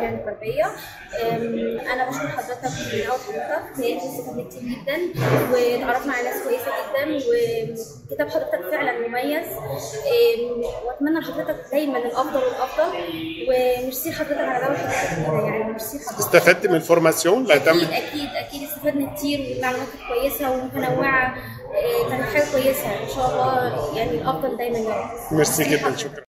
يعني الغربيه أم، انا بشكر حضرتك من اول حضرتك لقيت استفدنا كتير جدا وتعرفنا على ناس كويسه جدا وكتاب حضرتك فعلا مميز أم، واتمنى لحضرتك دايما الافضل والافضل وميرسي حضرتك على دعوه حضرتك كده يعني ميرسي حضرتك استفدت من الفورماسيون اللي اكيد هتعمل اكيد اكيد استفدنا كتير والمعلومات كانت كويسه ومتنوعه آه، كانت حاجه كويسه ان شاء الله يعني الافضل دايما يا رب ميرسي جدا شكرا